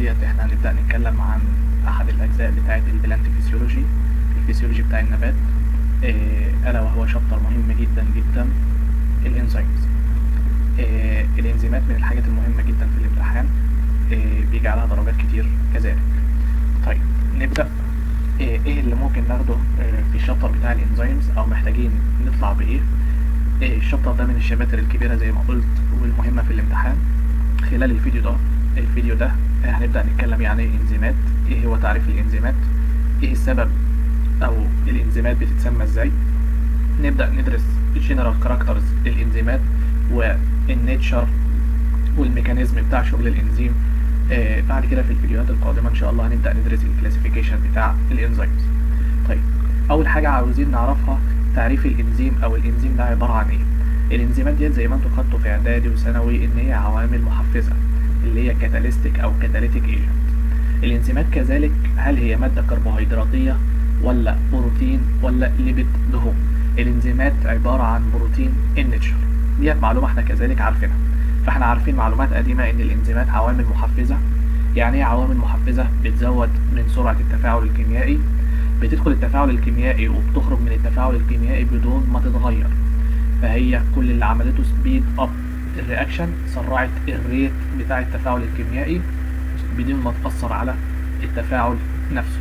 ديت احنا هنبدأ نتكلم عن أحد الأجزاء بتاعة البلانت فيسيولوجي الفسيولوجي بتاع النبات آه، ألا وهو شابتر مهم جدا جدا الإنزيمز آه، الإنزيمات من الحاجات المهمة جدا في الامتحان آه، بيجي عليها درجات كتير كذلك طيب نبدأ آه، ايه اللي ممكن ناخده آه، في الشابتر بتاع الانزيمز او محتاجين نطلع بايه آه، الشابتر ده من الشباتر الكبيرة زي ما قلت والمهمة في الامتحان خلال الفيديو ده الفيديو ده آه، هنبدأ نتكلم يعني ايه انزيمات ايه هو تعريف الانزيمات ايه السبب او الانزيمات بتتسمى ازاي نبدأ ندرس جنرال كاركترز للانزيمات والنيتشر والميكانيزم بتاع شغل الانزيم آه بعد كده في الفيديوهات القادمة ان شاء الله هنبدأ ندرس الكلاسيفيكيشن بتاع الانزيمز طيب اول حاجة عاوزين نعرفها تعريف الانزيم او الانزيم ده عبارة عن ايه الانزيمات ديت زي ما انتوا خدتوا في اعدادي وثانوي ان هي عوامل محفزة اللي هي كاتاليستيك او كاتاليتيك ايجنت الانزيمات كذلك هل هي مادة كربوهيدراتية ولا بروتين ولا ليبيد دهون الانزيمات عبارة عن بروتين النيتشر ديت معلومة احنا كذلك عارفينها فاحنا عارفين معلومات قديمة ان الانزيمات عوامل محفزة يعني ايه عوامل محفزة بتزود من سرعة التفاعل الكيميائي بتدخل التفاعل الكيميائي وبتخرج من التفاعل الكيميائي بدون ما تتغير فهي كل اللي عملته سبيد اب الرياكشن سرعت الريت بتاع التفاعل الكيميائي بدون ما تأثر على التفاعل نفسه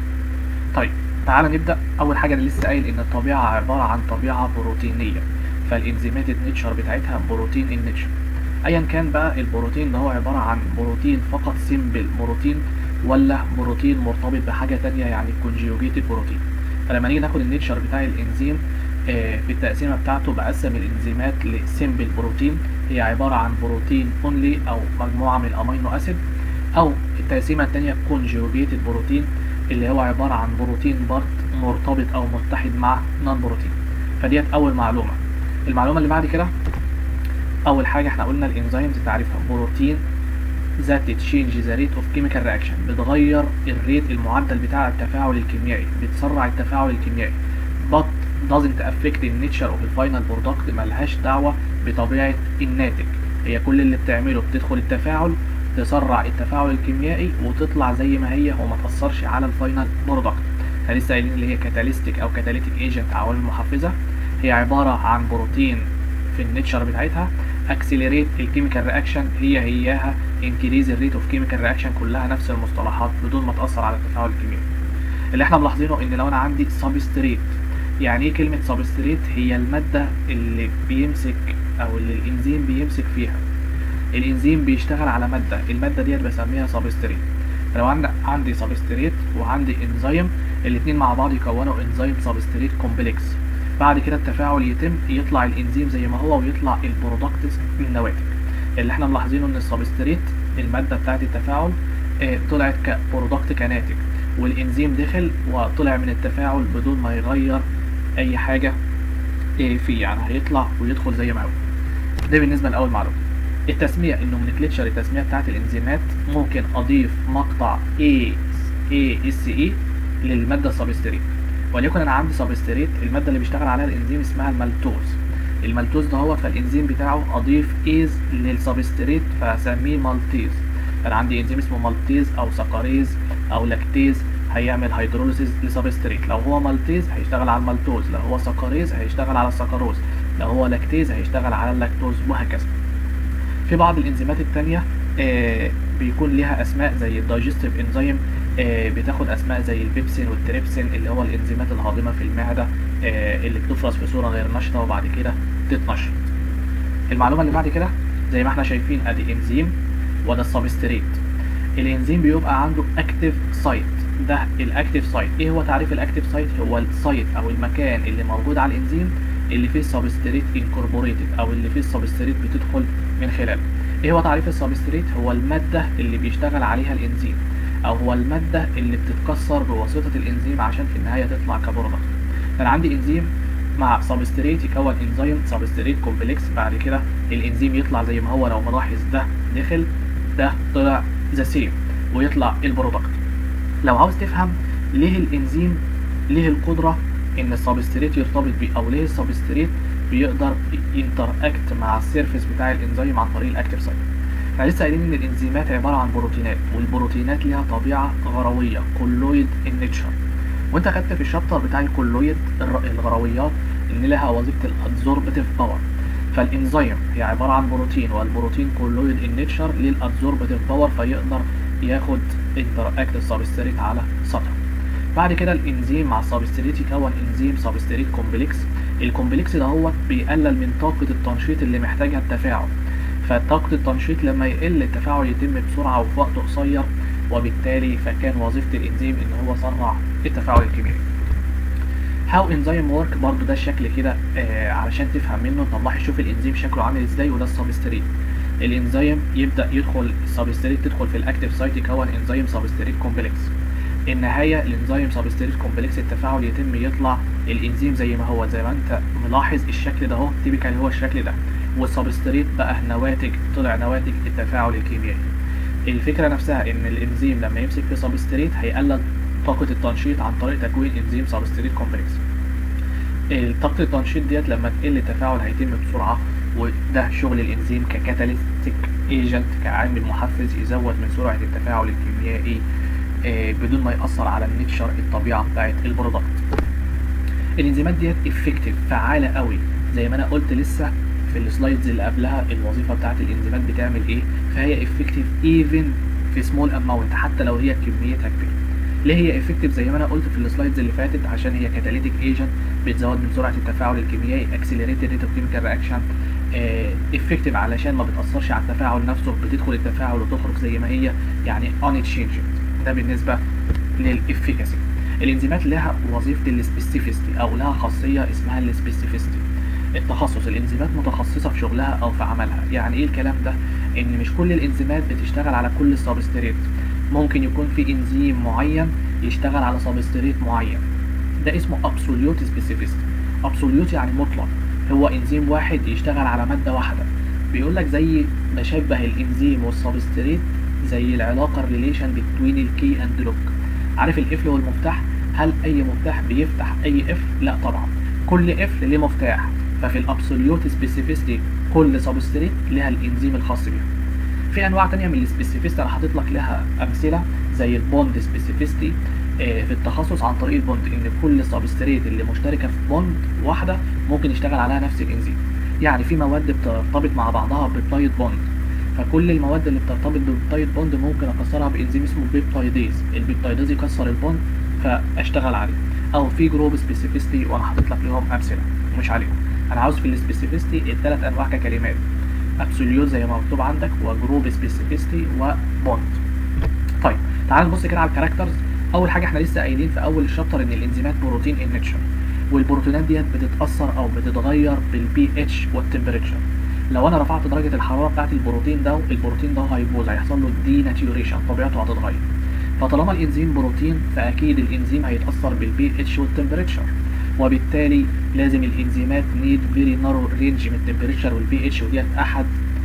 طيب تعالى نبدأ أول حاجة أنا لسه قايل إن الطبيعة عبارة عن طبيعة بروتينية فالإنزيمات النيتشر بتاعتها بروتين النيتشر أيا كان بقى البروتين ده هو عبارة عن بروتين فقط سيمبل بروتين ولا بروتين مرتبط بحاجة تانية يعني كونجيوجيتد بروتين فلما نيجي ناخد النيتشر بتاع الإنزيم آه، في التقسيمة بتاعته بقسم الإنزيمات لسيمبل بروتين هي عبارة عن بروتين اونلي أو مجموعة من الأمينو أسيد أو التقسيمة التانية كونجيوجيتد بروتين اللي هو عبارة عن بروتين بارت مرتبط أو متحد مع نون بروتين فديت أول معلومة المعلومة اللي بعد كده أول حاجة احنا قلنا الإنزيمز تعريفها بروتين ذات تشينج ذا ريت اوف كيميكال رياكشن بتغير الريت المعدل بتاع التفاعل الكيميائي بتسرع التفاعل الكيميائي but doesn't affect the nature of the final product ملهاش دعوة بطبيعة الناتج هي كل اللي بتعمله بتدخل التفاعل تسرع التفاعل الكيميائي وتطلع زي ما هي وما تأثرش على الفاينل برودكت احنا لسه قايلين اللي هي كاتاليستيك او كاتاليتيك ايجنت عوامل محفزة هي عبارة عن بروتين في النيتشر بتاعتها اكسلريت الكيميكال رياكشن هي هياها انكريز الريت اوف كيميكال رياكشن كلها نفس المصطلحات بدون ما تأثر على التفاعل الكيميائي اللي احنا ملاحظينه ان لو انا عندي سبستريت يعني ايه كلمة سبستريت هي المادة اللي بيمسك او اللي الانزيم بيمسك فيها الانزيم بيشتغل على مادة المادة ديت بسميها سبستريت لو عندي عندي سبستريت وعندي انزيم الاتنين مع بعض يكونوا انزيم سبستريت كومبلكس بعد كده التفاعل يتم يطلع الانزيم زي ما هو ويطلع البرودكتس من النواتج اللي احنا ملاحظينه ان السبستريت المادة بتاعت التفاعل اه طلعت كبرودكت كناتج والانزيم دخل وطلع من التفاعل بدون ما يغير اي حاجة اه فيه يعني هيطلع ويدخل زي ما هو ده بالنسبة لأول معلومة التسمية النومنكلتشر التسمية بتاعت الانزيمات ممكن اضيف مقطع A A S E للمادة سبستريت وليكن انا عندي سبستريت المادة اللي بيشتغل عليها الانزيم اسمها المالتوز المالتوز ده هو فالانزيم بتاعه اضيف ايز للسبستريت فاسميه مالتيز انا عندي انزيم اسمه مالتيز او سكريز او لاكتيز هيعمل هيدروليسيس لسبستريت لو هو مالتيز هيشتغل على المالتوز لو هو سكريز هيشتغل على السكروز لو هو لاكتيز هيشتغل على اللاكتوز وهكذا في بعض الانزيمات التانية آه بيكون ليها اسماء زي الدايجستيف انزيم آه بتاخد اسماء زي البيبسين والتريبسين اللي هو الانزيمات الهاضمه في المعده آه اللي بتفرز في صوره غير نشطه وبعد كده تتنشط المعلومه اللي بعد كده زي ما احنا شايفين ادي انزيم وده السبستريت الانزيم بيبقى عنده اكتيف سايت ده الاكتيف سايت ايه هو تعريف الاكتيف سايت هو السايت او المكان اللي موجود على الانزيم اللي فيه السبستريت انكوربوريتد او اللي فيه السبستريت بتدخل من خلاله ايه هو تعريف السبستريت هو الماده اللي بيشتغل عليها الانزيم او هو الماده اللي بتتكسر بواسطه الانزيم عشان في النهايه تطلع كبرودكت انا عندي انزيم مع سبستريت يكون انزيم سبستريت كومبلكس بعد كده الانزيم يطلع زي ما هو لو ملاحظ ده دخل ده طلع ذا سيم ويطلع البرودكت لو عاوز تفهم ليه الانزيم ليه القدره ان السبستريت يرتبط بيه او ليه السبستريت بيقدر ينتراكت مع السيرفيس بتاع الانزيم عن طريق الاكتيف سايت احنا لسه قايلين ان الانزيمات عباره عن بروتينات والبروتينات ليها طبيعه غرويه كولويد النيتشر وانت خدت في الشابتر بتاع الكولويد الر- الغرويات ان لها وظيفه الادزوربتيف باور فالانزيم هي عباره عن بروتين والبروتين كولويد النيتشر ليه الادزوربتيف باور فيقدر ياخد انتراكت سبستريت على سطح بعد كده الانزيم مع السبستريت يكون انزيم سبستريت كومبلكس الكومبلكس ده هو بيقلل من طاقه التنشيط اللي محتاجها التفاعل فطاقة التنشيط لما يقل التفاعل يتم بسرعة وفي وقت قصير وبالتالي فكان وظيفة الإنزيم إن هو يسرع التفاعل الكيميائي. هاو انزيم ورك برضو ده الشكل كده آه علشان تفهم منه طب لاحظ شوف الانزيم شكله عامل ازاي وده السبستريت الانزيم يبدا يدخل السبستريت تدخل في الاكتيف سايت يكون انزيم سبستريت كومبلكس النهايه الانزيم سبستريت كومبلكس التفاعل يتم يطلع الانزيم زي ما هو زي ما انت ملاحظ الشكل ده اهو تيبيكال هو الشكل ده والسبستريت بقى نواتج طلع نواتج التفاعل الكيميائي الفكره نفسها ان الانزيم لما يمسك في سبستريت هيقلل طاقه التنشيط عن طريق تكوين انزيم سبستريت كومبلكس طاقه التنشيط ديت لما تقل التفاعل هيتم بسرعه وده شغل الانزيم ككاتاليستيك ايجنت كعامل محفز يزود من سرعه التفاعل الكيميائي آه، بدون ما يأثر على النيتشر الطبيعه بتاعت البرودكت الانزيمات ديت افكتيف فعاله قوي زي ما انا قلت لسه في السلايدز اللي قبلها الوظيفه بتاعت الانزيمات بتعمل ايه فهي افكتيف ايفن في سمول اماونت حتى لو هي كميتها كبيره ليه هي افكتيف زي ما انا قلت في السلايدز اللي فاتت عشان هي كاتاليتيك ايجنت بتزود من سرعه التفاعل الكيميائي اكسلريت ريت اوف كيميكال رياكشن افكتيف علشان ما بتاثرش على التفاعل نفسه بتدخل التفاعل وتخرج زي ما هي يعني ان ده بالنسبه للافيكاسي الانزيمات لها وظيفه السبيسيفيستي او لها خاصيه اسمها السبيسيفيستي التخصص الانزيمات متخصصه في شغلها او في عملها يعني ايه الكلام ده ان مش كل الانزيمات بتشتغل على كل السبستريت ممكن يكون في انزيم معين يشتغل على سبستريت معين ده اسمه ابسوليوت سبيسيفيستي ابسوليوت يعني مطلق هو انزيم واحد يشتغل على ماده واحده بيقول لك زي بشبه الانزيم والسبستريت زي العلاقه الريليشن بين الكي اند لوك عارف القفل والمفتاح هل اي مفتاح بيفتح اي قفل لا طبعا كل قفل ليه مفتاح ففي الابسوليوت سبيسيفيستي كل سبستريت لها الانزيم الخاص بيها في انواع تانية من السبيسيفيستي انا حاطط لك لها امثله زي البوند سبيسيفيستي في التخصص عن طريق البوند ان كل سبستريت اللي مشتركه في بوند واحده ممكن يشتغل عليها نفس الانزيم يعني في مواد بترتبط مع بعضها ببيبتايد بوند فكل المواد اللي بترتبط ببيبتايد بوند ممكن اكسرها بانزيم اسمه بيبتايديز البيبتايديز يكسر البوند فاشتغل عليه او في جروب سبيسيفيستي وانا حاطط لك لهم امثله مش عليهم انا عاوز في السبيسيفيستي الثلاث انواع ككلمات ابسوليوت زي ما مكتوب عندك وجروب سبيسيفيستي وبوند طيب تعال نبص كده على الكاركترز اول حاجه احنا لسه قايلين في اول الشابتر ان الانزيمات بروتين ان نيتشر والبروتينات ديت بتتاثر او بتتغير بالبي اتش والتمبريتشر لو انا رفعت درجه الحراره بتاعت البروتين ده البروتين ده هيبوظ هيحصل له دي ناتيوريشن طبيعته هتتغير فطالما الانزيم بروتين فاكيد الانزيم هيتاثر بالبي اتش والتمبريتشر وبالتالي لازم الانزيمات نيد فيري نارو رينج من التمبريتشر والبي اتش وديت احد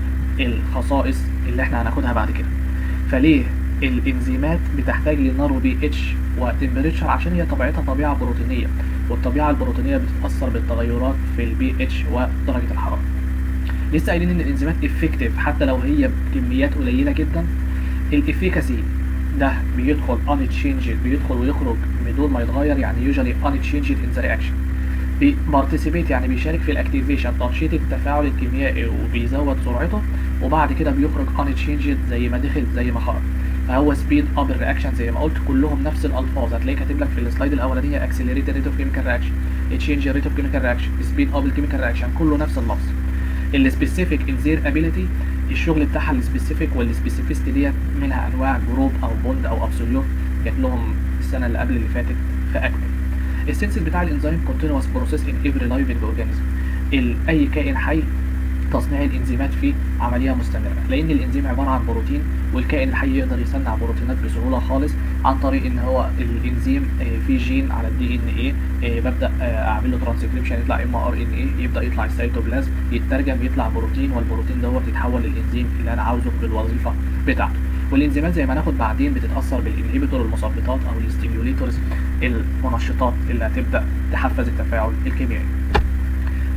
الخصائص اللي احنا هناخدها بعد كده فليه الانزيمات بتحتاج لنارو بي اتش وتمبريتشر عشان هي طبيعتها طبيعه بروتينيه والطبيعه البروتينيه بتتاثر بالتغيرات في البي اتش ودرجه الحراره لسه قايلين ان الانزيمات افكتيف حتى لو هي بكميات قليله جدا الافيكاسي ده بيدخل unchanged بيدخل ويخرج بدون ما يتغير يعني usually unchanged in the reaction بارتيسيبيت يعني بيشارك في الاكتيفيشن تنشيط التفاعل الكيميائي وبيزود سرعته وبعد كده بيخرج unchanged زي ما دخل زي ما خرج فهو سبيد اب الرياكشن زي ما قلت كلهم نفس الالفاظ هتلاقي كاتب لك في السلايد الاولانيه اكسلريت ريت اوف كيميكال رياكشن تشينج ريت اوف كيميكال رياكشن سبيد اب الكيميكال رياكشن كله نفس اللفظ السبيسيفيك ان زير ابيليتي الشغل بتاعها السبيسيفيك والسبيسيفيستي ديت منها انواع جروب او بوند او ابسوليوت جات لهم السنه اللي قبل اللي فاتت في اكمل السنسز بتاع الانزيم كونتينوس بروسيس ان ايفري لايفنج اورجانيزم اي كائن حي تصنيع الانزيمات فيه عمليه مستمره لان الانزيم عباره عن بروتين والكائن الحي يقدر يصنع بروتينات بسهوله خالص عن طريق ان هو الانزيم فيه جين على الدي ان ايه ببدا اعمل له ترانسكريبشن يطلع ام ار ان ايه يبدا يطلع السيتوبلازم يترجم يطلع بروتين والبروتين دوت يتحول للانزيم اللي انا عاوزه بالوظيفه بتاعته والانزيمات زي ما ناخد بعدين بتتاثر بالانهبيتور المثبطات او الستيميوليتورز المنشطات اللي هتبدا تحفز التفاعل الكيميائي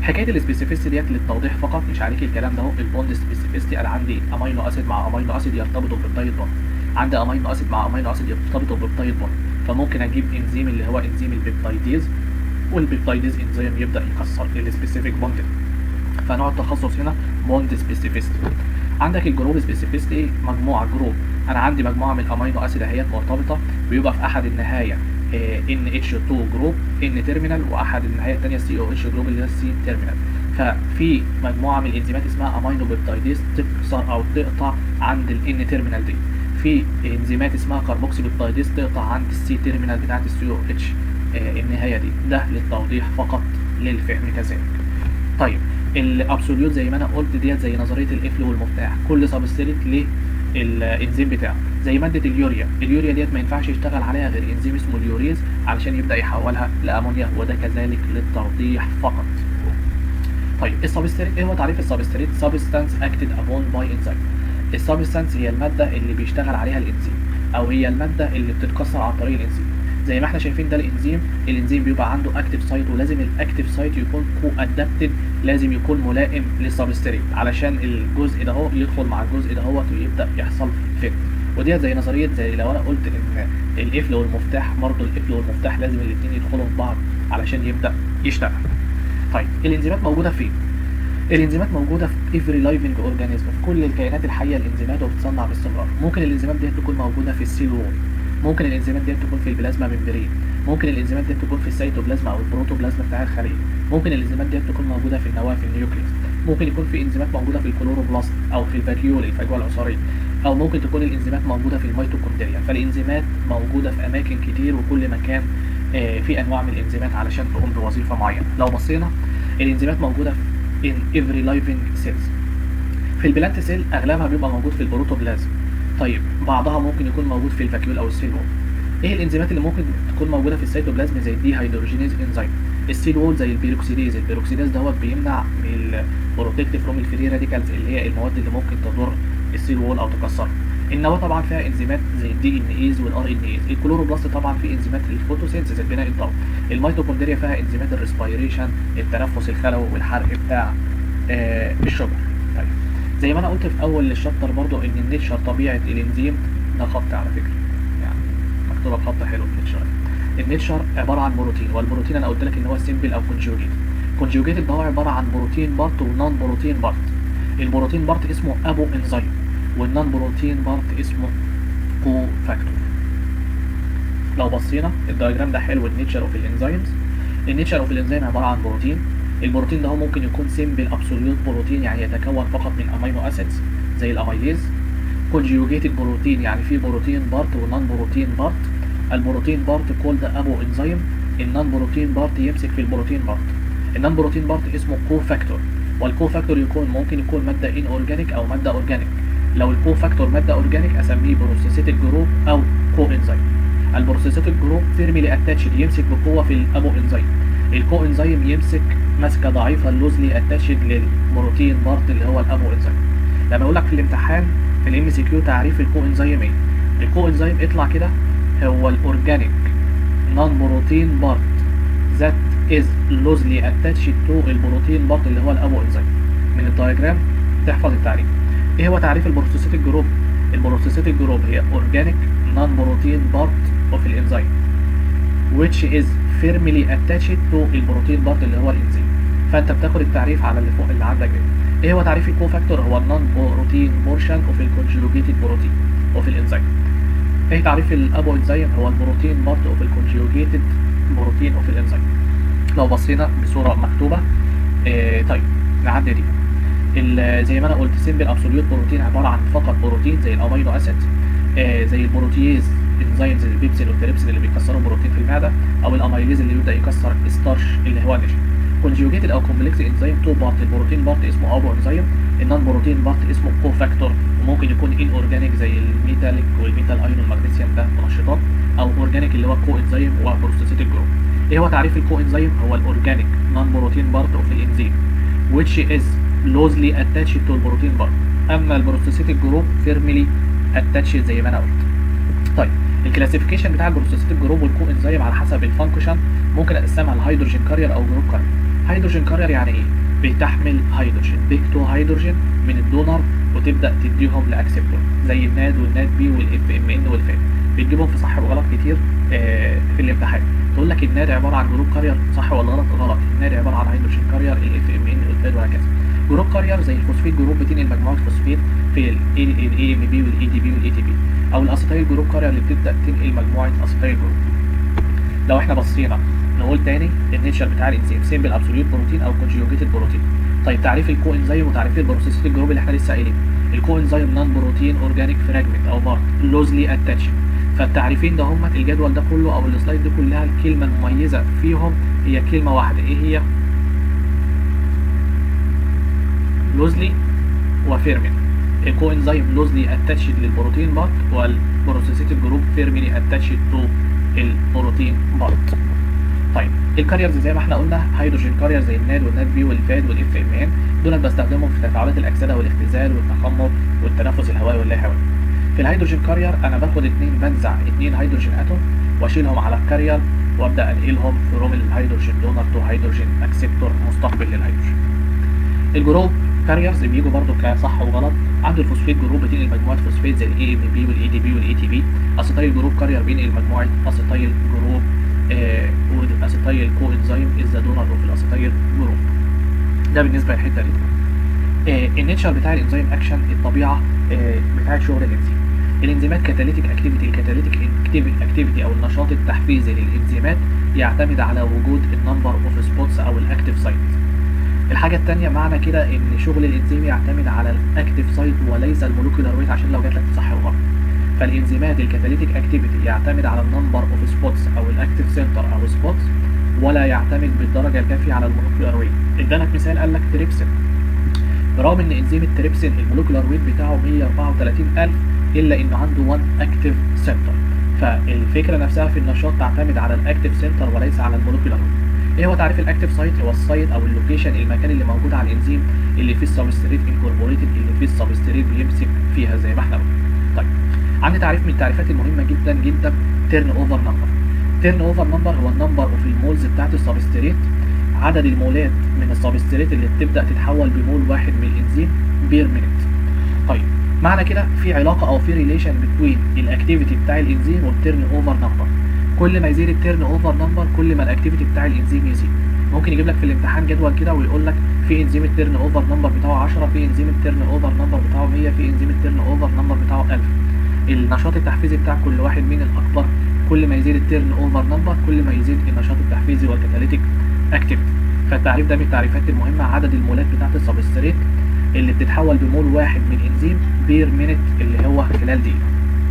حكايه السبيسيفيستي ديت للتوضيح فقط مش عليك الكلام ده اهو البوند سبيسيفيستي انا عندي امينو اسيد مع امينو اسيد يرتبطوا ببيبتايد بوند عندي امينو اسيد مع امينو اسيد يرتبطوا ببيبتايد بوند فممكن اجيب انزيم اللي هو انزيم البيبتايديز والبيبتايديز انزيم يبدا يكسر السبيسيفيك بوند فنوع التخصص هنا بوند سبيسيفيستي عندك الجروب سبيسيفيستي مجموعه جروب انا عندي مجموعه من الامينو اسيد اهيت مرتبطه بيبقى في احد النهايه ان اتش 2 جروب ان تيرمينال واحد النهايه الثانيه سي او اتش جروب اللي هي السي تيرمينال ففي مجموعه من الانزيمات اسمها امينو بيبتايديز تكسر او تقطع عند الان تيرمينال دي في انزيمات اسمها كاربوكسي بيبتايديز تقطع عند السي تيرمينال بتاعت السي او اتش النهايه دي ده للتوضيح فقط للفهم كذلك طيب الابسوليوت زي ما انا قلت ديت زي نظريه القفل والمفتاح كل سبستريت ليه الانزيم بتاعه زي ماده اليوريا اليوريا ديت ما ينفعش يشتغل عليها غير انزيم اسمه اليوريز علشان يبدا يحولها لامونيا وده كذلك للتوضيح فقط طيب السبستريت ايه هو تعريف السبستريت سبستانس اكتد ابون باي انزيم السبستانس هي الماده اللي بيشتغل عليها الانزيم او هي الماده اللي بتتكسر عن طريق الانزيم زي ما احنا شايفين ده الانزيم الانزيم بيبقى عنده اكتيف سايت ولازم الاكتيف سايت يكون كو ادابتد لازم يكون ملائم للسبستريت علشان الجزء ده هو يدخل مع الجزء ده هو ويبدا يحصل فيت وديت زي نظريه زي لو انا قلت ان القفل والمفتاح برضه القفل والمفتاح لازم الاثنين يدخلوا في بعض علشان يبدا يشتغل طيب الانزيمات موجوده فين الانزيمات موجوده في every living organism في كل الكائنات الحيه الانزيمات وبتصنع باستمرار ممكن الانزيمات دي تكون موجوده في السيل وول ممكن الانزيمات دي تكون في البلازما ممبرين ممكن الانزيمات دي تكون في السيتوبلازما او البروتوبلازما بتاع الخليه ممكن الانزيمات دي تكون موجوده في النواه في النيوكليس ممكن يكون في انزيمات موجوده في الكلوروبلاست او في الفاكيول الفجوه العصاريه او ممكن تكون الانزيمات موجوده في الميتوكوندريا فالانزيمات موجوده في اماكن كتير وكل مكان آه في انواع من الانزيمات علشان تقوم بوظيفه معينه لو بصينا الانزيمات موجوده في in every living cells في البلانت سيل اغلبها بيبقى موجود في البروتوبلازم طيب بعضها ممكن يكون موجود في الفاكيول او السيل وول ايه الانزيمات اللي ممكن تكون موجوده في السيتوبلازم زي الدي هيدروجينيز انزيم السيل وول زي البيروكسيديز البيروكسيديز دوت بيمنع من البروتكتيف فروم الفري راديكالز اللي هي المواد اللي ممكن تضر السيل وول او تكسرها النواه طبعا فيها انزيمات زي الدي ان ايز والار ان ايز الكلوروبلاست طبعا فيه انزيمات للفوتوسينثيز البناء الضوئي الميتوكوندريا فيها انزيمات الريسبيريشن التنفس الخلوي والحرق بتاع آه الشجر طيب زي ما انا قلت في اول الشابتر برضو ان النيتشر طبيعه الانزيم ده خط على فكره يعني مكتوبه بخط حلو النيتشر النيتشر عباره عن بروتين والبروتين انا قلت لك ان هو سيمبل او كونجوجيت كونجوجيت ده هو عباره عن بروتين بارت ونون بروتين بارت البروتين بارت اسمه ابو انزيم والنون بروتين بارت اسمه كو فاكتور لو بصينا الدياجرام ده حلو النيتشر اوف الانزيمز النيتشر اوف الانزيم عباره عن بروتين البروتين ده هو ممكن يكون سيمبل ابسوليوت بروتين يعني يتكون فقط من امينو اسيدز زي الاميليز كونجيوجيتد بروتين يعني في بروتين بارت ونون بروتين بارت البروتين بارت كولد ابو انزيم النون بروتين بارت يمسك في البروتين بارت النون بروتين بارت اسمه كو فاكتور والكو فاكتور يكون ممكن يكون ماده ان اورجانيك او ماده اورجانيك لو الكو فاكتور ماده اورجانيك اسميه بروسيسيتد جروب او كو انزيم البروسيسيتد جروب فيرميلي اتاتشد يمسك بقوه في الابو انزيم الكو انزيم يمسك ماسكه ضعيفه اللوزلي اتاتشد للبروتين بارت اللي هو الابو انزيم لما اقول لك في الامتحان في الام سي كيو تعريف الكو انزيم ايه الكو انزيم اطلع كده هو الاورجانيك نون بروتين بارت ذات از لوزلي اتاتشد تو البروتين بارت اللي هو الابو انزيم من الدايجرام تحفظ التعريف ايه هو تعريف البروسيسيتد جروب البروسيسيتد جروب هي اورجانيك نون بروتين بارت اوف الانزيم which is firmly attached to البروتين بارت اللي هو الانزيم فانت بتاخد التعريف على اللي فوق اللي عندك ده ايه هو تعريف الكو فاكتور هو النون بروتين بورشن اوف الكونجوجيتد بروتين اوف الانزيم ايه تعريف الابو انزيم هو البروتين بارت اوف الكونجوجيتد بروتين اوف الانزيم لو بصينا بصوره مكتوبه إيه طيب نعدي دي زي ما انا قلت سيمبل ابسوليوت بروتين عباره عن فقط بروتين زي الامينو اسيد آه زي البروتيز انزيمز البيبسين والتريبسين اللي بيكسروا بروتين في المعده او الاميليز اللي بيبدا يكسر ستارش اللي هو نشا كونجوجيتد او كومبلكس انزيم تو بارت البروتين بارت اسمه ابو انزيم النون بروتين بارت اسمه كو فاكتور وممكن يكون ان اورجانيك زي الميتاليك والميتال ايون والمغنيسيوم ده منشطات او اورجانيك اللي هو كو انزيم وبروستيتيك جروب ايه هو تعريف الكو انزيم هو الاورجانيك نون بروتين بارت اوف الانزيم which is closely attached to البروتين بارت اما البروستيتيك جروب فيرملي attached زي ما انا قلت طيب الكلاسيفيكيشن بتاع البروستيتيك جروب والكو انزيم على حسب الفانكشن ممكن اقسمها لهيدروجين كارير او جروب كارير هيدروجين كارير يعني ايه بتحمل هيدروجين بيك تو هيدروجين من الدونر وتبدا تديهم لاكسبتور زي الناد والناد بي والاف ام ان والفاد بتجيبهم في صح وغلط كتير آه في الامتحان تقول لك الناد عباره عن جروب كارير صح ولا غلط غلط الناد عباره عن هيدروجين كارير الاف ام ان والفاد وهكذا جروب كارير زي الفوسفيت جروب بتنقل مجموعه فوسفيت في الاي ام بي والاي دي بي والاي تي بي او الاسيتايل جروب كارير اللي بتبدا تنقل مجموعه اسيتايل جروب لو احنا بصينا نقول تاني النيتشر بتاع الانزيم سيمبل ابسوليوت بروتين او كونجيوجيتد بروتين طيب تعريف الكو انزيم وتعريف البروسيسيت جروب اللي احنا لسه قايلين الكو انزيم نون بروتين اورجانيك فراجمنت او بارت لوزلي اتاتشد فالتعريفين ده هم الجدول ده كله او السلايد دي كلها الكلمه المميزه فيهم هي كلمه واحده ايه هي لوزلي وفيرمين الكو انزيم لوزلي اتاتشد للبروتين بارت والبروسيسيت جروب فيرميني اتاتشد تو البروتين بارت طيب الكاريرز زي ما احنا قلنا هيدروجين كارير زي الناد والناد بي والفاد والاف ام ان دول بستخدمهم في تفاعلات الاكسده والاختزال والتخمر والتنفس الهوائي واللا هوائي في الهيدروجين كارير انا باخد اتنين بنزع اتنين هيدروجين اتوم واشيلهم على الكارير وابدا انقلهم في روم الهيدروجين دونر تو هيدروجين اكسبتور مستقبل للهيدروجين الجروب كاريرز بيجوا برضو كصح وغلط عنده الفوسفيت جروب بتنقل مجموعه فوسفيت زي الاي ام بي والاي دي بي والاي تي بي اسيتايل جروب كارير بينقل مجموعه اسيتايل جروب آه والاسيتايل كو انزيم از ذا دونر اوف الاسيتايل جروب ده بالنسبه للحته دي آه النيتشر بتاع الانزيم اكشن الطبيعه آه بتاعت شغل الانزيم الانزيمات كاتاليتيك اكتيفيتي الكاتاليتيك اكتيفيتي او النشاط التحفيزي للانزيمات يعتمد على وجود النمبر اوف سبوتس او الاكتيف سايت الحاجة التانية معنى كده ان شغل الانزيم يعتمد على الاكتيف سايت وليس المولكيولار ويت عشان لو جات لك صح وغلط فالانزيمات الكاتاليتيك اكتيفيتي يعتمد على النمبر اوف سبوتس او الاكتيف سنتر او سبوتس ولا يعتمد بالدرجة الكافية على المولكيولار ويت ادالك مثال قال لك تريبسين برغم ان انزيم التريبسين المولكيولار ويت بتاعه 134000 الا انه عنده 1 اكتيف سنتر فالفكرة نفسها في النشاط تعتمد على الاكتيف سنتر وليس على المولكيولار ويت ايه هو تعريف الاكتيف سايت هو السايت او اللوكيشن المكان اللي موجود على الانزيم اللي فيه السبستريت انكوربوريتد اللي فيه السبستريت بيمسك فيها زي ما احنا قلنا طيب عندي تعريف من التعريفات المهمه جدا جدا تيرن اوفر نمبر تيرن اوفر نمبر هو النمبر اوف المولز بتاعت السبستريت عدد المولات من السبستريت اللي بتبدا تتحول بمول واحد من الانزيم بير مينيت طيب معنى كده في علاقه او في ريليشن بين الاكتيفيتي بتاع الانزيم والتيرن اوفر نمبر كل ما يزيد التيرن اوفر نمبر كل ما الاكتيفيتي بتاع الانزيم يزيد ممكن يجيب لك في الامتحان جدول كده ويقول لك في انزيم التيرن اوفر نمبر بتاعه 10 في انزيم التيرن اوفر نمبر بتاعه 100 في انزيم التيرن اوفر نمبر بتاعه 1000 النشاط التحفيزي بتاع كل واحد مين الاكبر كل ما يزيد التيرن اوفر نمبر كل ما يزيد النشاط التحفيزي والكاتاليتيك اكتيفيتي فالتعريف ده من التعريفات المهمه عدد المولات بتاعت السبستريت اللي بتتحول بمول واحد من انزيم بير مينت اللي هو خلال دقيقه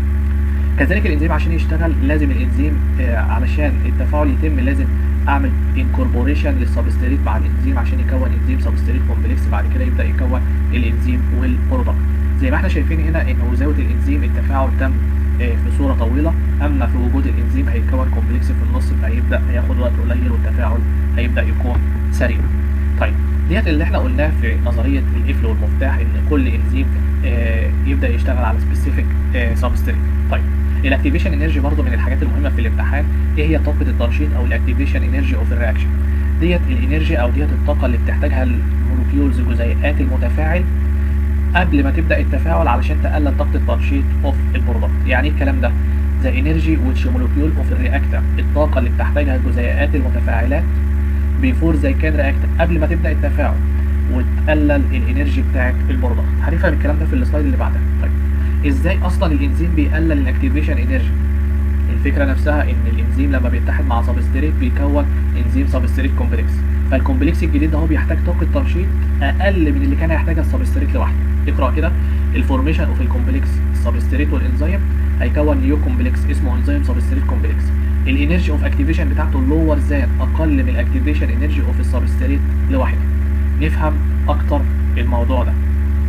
كذلك الانزيم عشان يشتغل لازم الانزيم آه علشان التفاعل يتم لازم اعمل انكوربوريشن للسبستريت مع الانزيم عشان يكون انزيم سبستريت كومبلكس بعد كده يبدا يكون الانزيم والبرودكت زي ما احنا شايفين هنا ان وزاوه الانزيم التفاعل تم آه في صوره طويله اما في وجود الانزيم هيتكون كومبلكس في النص فهيبدا هياخد وقت قليل والتفاعل هيبدا يكون سريع طيب ديت اللي احنا قلناه في نظريه القفل والمفتاح ان كل انزيم آه يبدا يشتغل على سبيسيفيك سبستريت طيب الاكتيفيشن انرجي برضو من الحاجات المهمه في الامتحان ايه هي طاقه التنشيط او الاكتيفيشن انرجي اوف الرياكشن ديت الانرجي او ديت الطاقه اللي بتحتاجها المولكيولز جزيئات المتفاعل قبل ما تبدا التفاعل علشان تقلل طاقه التنشيط اوف البرودكت يعني ايه الكلام ده the energy which molecule of the reactor الطاقه اللي بتحتاجها جزيئات المتفاعلات before they can react قبل ما تبدا التفاعل وتقلل الانرجي بتاعت البرودكت هنفهم الكلام ده في السلايد اللي بعدها طيب ازاي اصلا الانزيم بيقلل الاكتيفيشن انرجي الفكره نفسها ان الانزيم لما بيتحد مع سبستريت بيكون انزيم سبستريت كومبلكس فالكومبلكس الجديد ده هو بيحتاج طاقه تنشيط اقل من اللي كان هيحتاجها السبستريت لوحده اقرا كده الفورميشن اوف الكومبلكس السبستريت والانزيم هيكون نيو كومبلكس اسمه انزيم سبستريت كومبلكس الانرجي اوف اكتيفيشن بتاعته لور ذان اقل من الاكتيفيشن انرجي اوف السبستريت لوحده نفهم اكتر الموضوع ده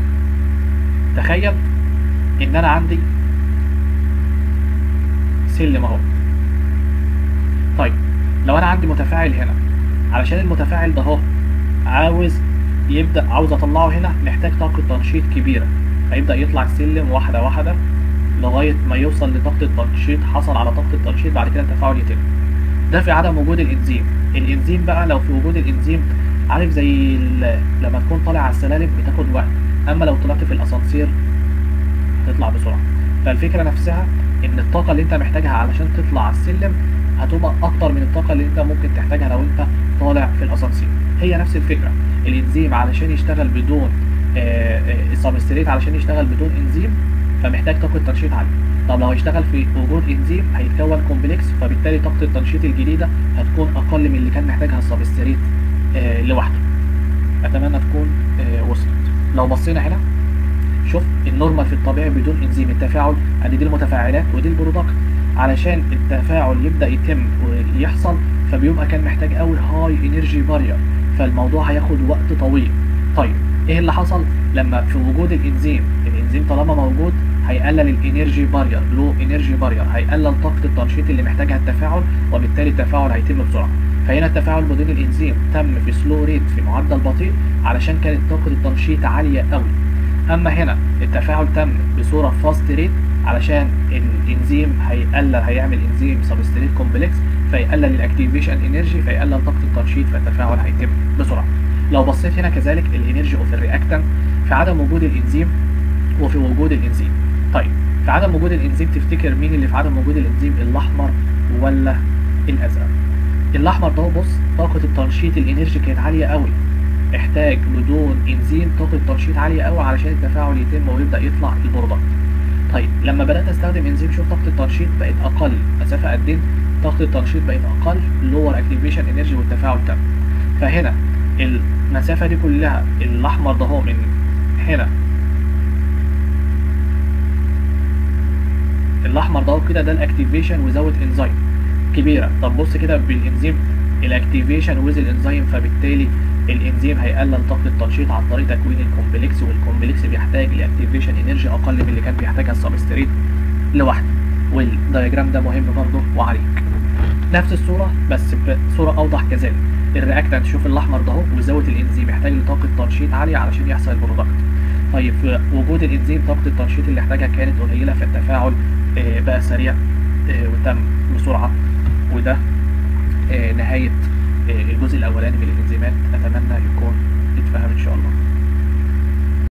تخيل ان انا عندي سلم اهو طيب لو انا عندي متفاعل هنا علشان المتفاعل ده اهو عاوز يبدا عاوز اطلعه هنا محتاج طاقه تنشيط كبيره هيبدا يطلع السلم واحده واحده لغايه ما يوصل لطاقه التنشيط حصل على طاقه التنشيط بعد كده التفاعل يتم ده في عدم وجود الانزيم الانزيم بقى لو في وجود الانزيم عارف زي ال- لما تكون طالع على السلالم بتاخد وقت اما لو طلعت في الاسانسير هتطلع بسرعه فالفكره نفسها ان الطاقه اللي انت محتاجها علشان تطلع على السلم هتبقى اكتر من الطاقه اللي انت ممكن تحتاجها لو انت طالع في الاسانسير هي نفس الفكره الانزيم علشان يشتغل بدون آه، آه، السبستريت علشان يشتغل بدون انزيم فمحتاج طاقه تنشيط عاليه طب لو هيشتغل في وجود انزيم هيتكون كومبلكس فبالتالي طاقه التنشيط الجديده هتكون اقل من اللي كان محتاجها السبستريت آه، لوحده اتمنى تكون آه، وصلت لو بصينا هنا شوف النورمال في الطبيعي بدون انزيم التفاعل ادي دي المتفاعلات ودي البرودكت علشان التفاعل يبدا يتم ويحصل فبيبقى كان محتاج قوي هاي انرجي بارير فالموضوع هياخد وقت طويل طيب ايه اللي حصل لما في وجود الانزيم الانزيم طالما موجود هيقلل الانرجي بارير لو انرجي بارير هيقلل طاقه التنشيط اللي محتاجها التفاعل وبالتالي التفاعل هيتم بسرعه فهنا التفاعل بدون الانزيم تم في سلو ريت في معدل بطيء علشان كانت طاقه التنشيط عاليه قوي اما هنا التفاعل تم بصوره فاست ريت علشان الانزيم هيقلل هيعمل انزيم سبستريت كومبلكس فيقلل الاكتيفيشن انرجي فيقلل طاقه التنشيط فالتفاعل هيتم بسرعه لو بصيت هنا كذلك الانرجي اوف الرياكتنت في عدم وجود الانزيم وفي وجود الانزيم طيب في عدم وجود الانزيم تفتكر مين اللي في عدم وجود الانزيم الاحمر ولا الازرق الاحمر ده بص طاقه التنشيط الانرجي كانت عاليه قوي احتاج بدون انزيم طاقه تنشيط عاليه قوي علشان التفاعل يتم ويبدا يطلع البرودكت طيب لما بدات استخدم انزيم شوف طاقه التنشيط بقت اقل مسافه قد ايه طاقه التنشيط بقت اقل لور اكتيفيشن انرجي والتفاعل تم فهنا المسافه دي كلها الاحمر ده هو من هنا الاحمر ده كده ده الاكتيفيشن وزود انزيم كبيره طب بص كده بالانزيم الاكتيفيشن ويز الانزيم فبالتالي الانزيم هيقلل طاقه التنشيط عن طريق تكوين الكومبلكس والكومبلكس بيحتاج لاكتيفيشن انرجي اقل من اللي كان بيحتاجها السبستريت لوحده والدياجرام ده مهم برضه وعليك نفس الصوره بس بصوره اوضح كذلك الرياكتنت شوف الاحمر ده اهو وزود الانزيم يحتاج لطاقه تنشيط عاليه علشان يحصل البرودكت طيب في وجود الانزيم طاقه التنشيط اللي احتاجها كانت قليله فالتفاعل آه، بقى سريع آه، وتم بسرعه وده آه، نهايه آه، الجزء الاولاني من الانزيمات اتمنى يكون اتفهم ان شاء الله